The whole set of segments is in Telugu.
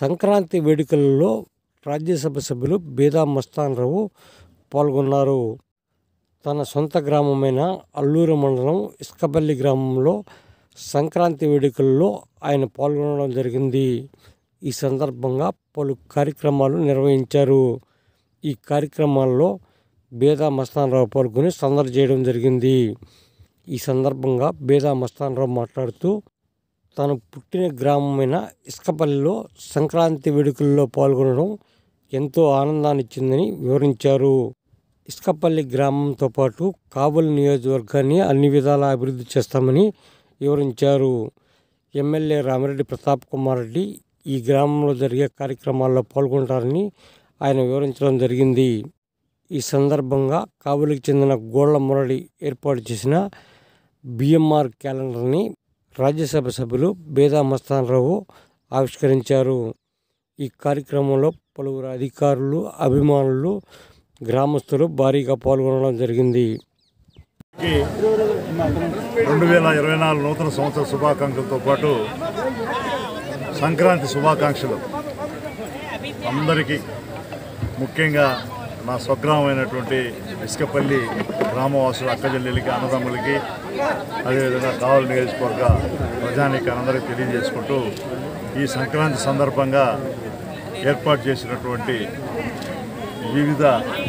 సంక్రాంతి వేడుకలలో రాజ్యసభ సభ్యులు బేదా మస్తాన్ రావు పాల్గొన్నారు తన సొంత గ్రామమైన అల్లూరు మండలం ఇసుకపల్లి గ్రామంలో సంక్రాంతి వేడుకల్లో ఆయన పాల్గొనడం జరిగింది ఈ సందర్భంగా పలు కార్యక్రమాలు నిర్వహించారు ఈ కార్యక్రమాల్లో బేదా మస్తాన్ రావు పాల్గొని సందడి చేయడం జరిగింది ఈ సందర్భంగా బేదా మస్తాన్ రావు మాట్లాడుతూ తను పుట్టిన గ్రామమైన ఇసుకపల్లిలో సంక్రాంతి వేడుకల్లో పాల్గొనడం ఎంతో ఆనందాన్ని ఇచ్చిందని వివరించారు ఇసుకపల్లి గ్రామంతో పాటు కాబూల్ నియోజకవర్గాన్ని అన్ని విధాలా అభివృద్ధి చేస్తామని వివరించారు ఎమ్మెల్యే రామిరెడ్డి ప్రతాప్ కుమార్ రెడ్డి ఈ గ్రామంలో జరిగే కార్యక్రమాల్లో పాల్గొంటారని ఆయన వివరించడం జరిగింది ఈ సందర్భంగా కాబూలికి చెందిన గోళ్ల మురళి ఏర్పాటు చేసిన బిఎంఆర్ క్యాలెండర్ని రాజ్యసభ సభ్యులు బేదా మస్తాన్ రావు ఆవిష్కరించారు ఈ కార్యక్రమంలో పలువురు అధికారులు అభిమానులు గ్రామస్తులు భారీగా పాల్గొనడం జరిగింది రెండు వేల ఇరవై నాలుగు నూతన సంవత్సర శుభాకాంక్షలతో పాటు సంక్రాంతి శుభాకాంక్షలు అందరికీ ముఖ్యంగా నా స్వగ్రామమైనటువంటి ఇసుకపల్లి గ్రామవాసుల అక్కజల్లెలకి అన్నదమ్ములకి అదేవిధంగా కావలి నియోజకవర్గ ప్రజానికి అందరికీ తెలియజేసుకుంటూ ఈ సంక్రాంతి సందర్భంగా ఏర్పాటు చేసినటువంటి వివిధ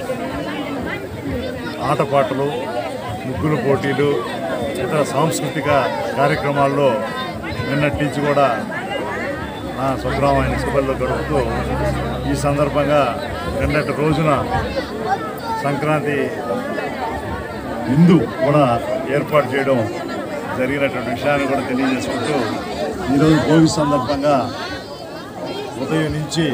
ఆటపాటలు ముగ్గుల పోటీలు ఇతర సాంస్కృతిక కార్యక్రమాల్లో నిన్నటి నుంచి కూడా నా స్వగ్రామైన ఇసుకపల్లిలో గడుపుతూ ఈ సందర్భంగా నిన్నటి రోజున సంక్రాంతి విందు కూడా ఏర్పాటు చేయడం జరిగినటువంటి విషయాన్ని కూడా తెలియజేసుకుంటూ ఈరోజు భోగి సందర్భంగా ఉదయం నుంచి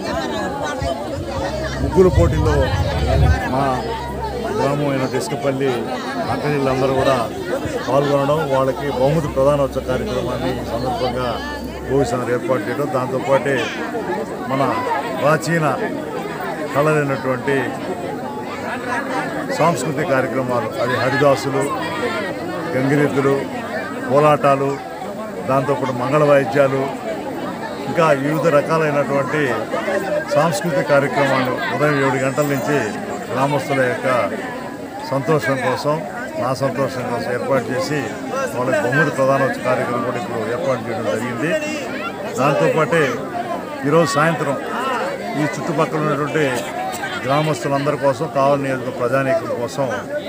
ముగ్గురు పోటీల్లో మా గ్రామం అయిన డిస్కపల్లి అక్కడిళ్ళందరూ కూడా పాల్గొనడం వాళ్ళకి బహుమతి ప్రధానోత్సవ కార్యక్రమాన్ని ఈ సందర్భంగా భోగిసందరు ఏర్పాటు చేయడం దాంతోపాటే మన ప్రాచీన కళలైనటువంటి సాంస్కృతిక కార్యక్రమాలు అది హరిదాసులు గంగిరెద్దులు కోలాటాలు దాంతోపాటు మంగళ వాయిద్యాలు ఇంకా వివిధ రకాలైనటువంటి సాంస్కృతిక కార్యక్రమాలు ఉదయం ఏడు గంటల నుంచి గ్రామస్తుల యొక్క సంతోషం కోసం నా సంతోషం కోసం ఏర్పాటు చేసి వాళ్ళకి బహుమతి ప్రధానోత్సవ కార్యక్రమం కూడా ఇప్పుడు ఏర్పాటు చేయడం జరిగింది దాంతోపాటే ఈరోజు సాయంత్రం ఈ చుట్టుపక్కల ఉన్నటువంటి గ్రామస్తులందరి కోసం కావలి నియోజక ప్రజానీకం కోసం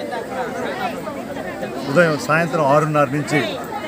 ఉదయం సాయంత్రం ఆరున్నర నుంచి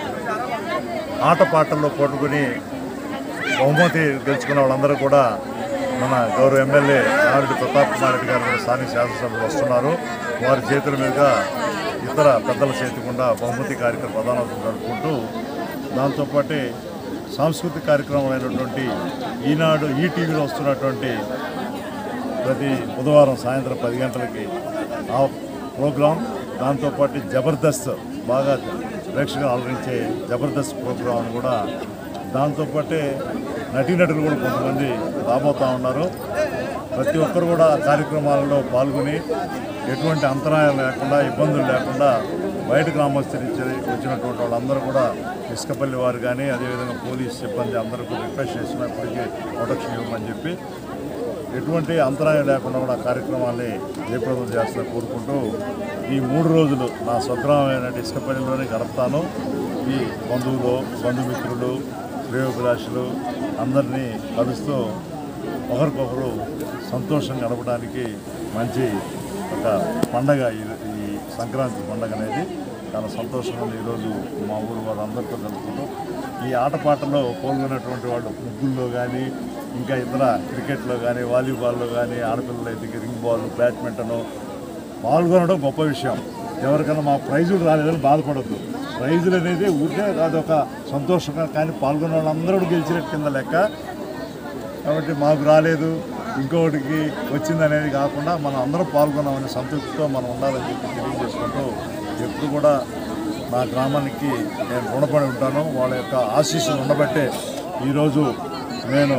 ఆటపాటల్లో పట్టుకుని బహుమతి గెలుచుకున్న వాళ్ళందరూ కూడా మన గౌరవ ఎమ్మెల్యే నారెడ్డి ప్రతాప్ కుమార్ రెడ్డి గారు కూడా స్థానిక శాసనసభ్యులు వస్తున్నారు వారి చేతుల మీదుగా ఇతర పెద్దల చేతి గుండా బహుమతి కార్యక్రమం ప్రధానోత్సవం జరుపుకుంటూ దాంతోపాటే సాంస్కృతిక కార్యక్రమాలైనటువంటి ఈనాడు ఈ టీవీలో వస్తున్నటువంటి ప్రతి బుధవారం సాయంత్రం పది గంటలకి ఆ ప్రోగ్రాం దాంతోపాటు జబర్దస్త్ బాగా ప్రేక్షకులు ఆదరించే జబర్దస్త్ ప్రోగ్రాం కూడా దాంతోపాటే నటీనటులు కూడా కొంతమంది రాబోతూ ఉన్నారు ప్రతి ఒక్కరు కూడా ఆ కార్యక్రమాలలో పాల్గొని ఎటువంటి అంతరాయం లేకుండా ఇబ్బందులు లేకుండా బయట గ్రామస్తులు ఇచ్చి వచ్చినటువంటి వాళ్ళందరూ కూడా ఇసుకపల్లి వారు కానీ అదేవిధంగా పోలీస్ సిబ్బంది అందరూ కూడా రిక్వెస్ట్ చేసినప్పటికీ ప్రొటెక్షన్ ఇవ్వమని చెప్పి ఎటువంటి అంతరాయం లేకుండా కూడా ఆ కార్యక్రమాన్ని జయప్రదం చేస్తా కోరుకుంటూ ఈ మూడు రోజులు నా స్వగ్రామైన ఇసుకపల్లిలోనే గడుపుతాను ఈ బంధువులు బంధుమిత్రులు శ్రేయోభిలాషులు అందరినీ కలుస్తూ ఒకరికొకరు సంతోషం గడపడానికి మంచి ఒక పండగ ఈ ఈ సంక్రాంతి పండగ అనేది చాలా సంతోషంగా ఉంది ఈరోజు మా ఊరు వాళ్ళందరితో జరుపుకుంటూ ఈ ఆటపాటలో పాల్గొన్నటువంటి వాళ్ళు ముగ్గుల్లో కానీ ఇంకా ఇతర క్రికెట్లో కానీ వాలీబాల్లో కానీ ఆడపిల్లలు అయితే రింగ్ బాల్ బ్యాడ్మింటను పాల్గొనడం గొప్ప విషయం ఎవరికైనా మా ప్రైజులు రాలేదని బాధపడద్దు ప్రైజులు అనేది ఊరికే అదొక సంతోషంగా కానీ పాల్గొన్న వాళ్ళందరూ గెలిచినట్టు కింద లెక్క కాబట్టి మాకు రాలేదు ఇంకొకటికి వచ్చిందనేది కాకుండా మనం అందరం పాల్గొన్నామనే సంతృప్తితో మనం ఉండాలని చెప్పి తెలియజేసుకుంటూ ఎప్పుడు కూడా నా గ్రామానికి నేను రుణపడి ఉంటాను వాళ్ళ యొక్క ఆశీస్సులు ఉండబట్టే ఈరోజు నేను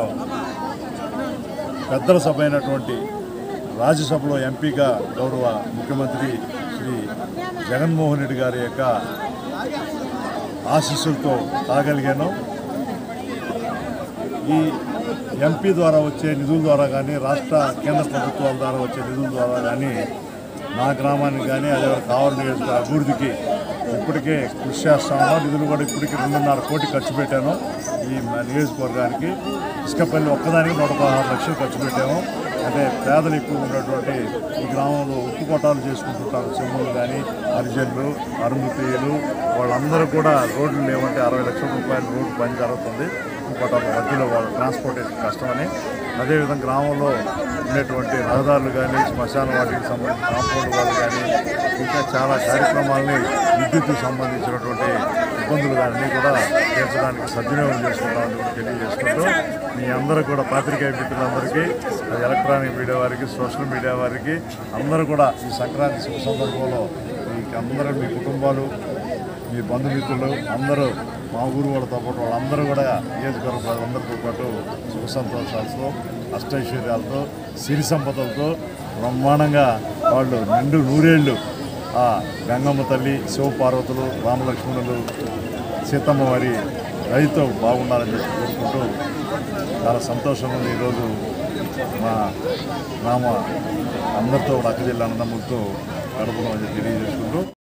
పెద్దల సభ అయినటువంటి రాజ్యసభలో ఎంపీగా గౌరవ ముఖ్యమంత్రి శ్రీ జగన్మోహన్ రెడ్డి గారి యొక్క ఆశీస్సులతో కాగలిగాను ఈ ఎంపీ ద్వారా వచ్చే నిధుల ద్వారా కానీ రాష్ట్ర కేంద్ర ప్రభుత్వాల ద్వారా వచ్చే నిధుల ద్వారా కానీ నా గ్రామానికి కానీ అదే కావలి నియోజకవర్గ అభివృద్ధికి ఇప్పటికే కృషి చేస్తాను నిధులు కూడా ఇప్పటికి రెండున్నర కోటి ఖర్చు పెట్టాను ఈ మ- నియోజకవర్గానికి ఇసుకపల్లి ఒక్కదానికి నూట పదహారు లక్షలు ఖర్చు పెట్టాము అంటే పేదలు ఎక్కువ ఉన్నటువంటి ఈ గ్రామంలో ఉప్పు కొట్టాలు చేసుకుంటుంటారు చెమ్ములు కానీ హరిజన్లు అరుమతీయులు వాళ్ళందరూ కూడా రోడ్లు లేవంటే అరవై లక్షల రూపాయలు రోడ్డు పని జరుగుతుంది ఉప్పు కొట్టాల మధ్యలో వాళ్ళ ట్రాన్స్పోర్టేషన్ కష్టమని అదేవిధంగా గ్రామంలో ఉండేటువంటి రహదారులు కానీ శ్మశాన వాటికి సంబంధించిన కాంపౌండ్ వాళ్ళు కానీ ఇంకా చాలా కార్యక్రమాలని విద్యుత్కు సంబంధించినటువంటి ఇబ్బందులు కానీ కూడా తీర్చడానికి సద్వినియోగం చేసుకుంటామని కూడా తెలియజేసుకుంటూ మీ అందరూ కూడా పాత్రికేయ మిత్రులందరికీ అది ఎలక్ట్రానిక్ మీడియా వారికి సోషల్ మీడియా వారికి అందరూ కూడా ఈ సంక్రాంతి శుభ సందర్భంలో మీకు అందరూ మీ కుటుంబాలు మీ బంధుమిత్రులు అందరూ మా ఊరు వాళ్ళతో పాటు వాళ్ళందరూ కూడా నియోజకవర్గ ప్రజలందరితో పాటు సుఖ సంతోషాలతో అష్టైశ్వర్యాలతో సిరి సంపదలతో బ్రహ్మాండంగా వాళ్ళు నిండు నూరేళ్ళు ఆ గంగమ్మ తల్లి శివపార్వతులు రామలక్ష్మణులు సీతమ్మ వారి రైతు బాగుండాలని చెప్పి కోరుకుంటూ చాలా సంతోషంగా ఉంది ఈరోజు మా గ్రామ అందరితో కూడా అక్క జిల్లా అన్నదమ్ములతో గడపడం అని తెలియజేసుకుంటూ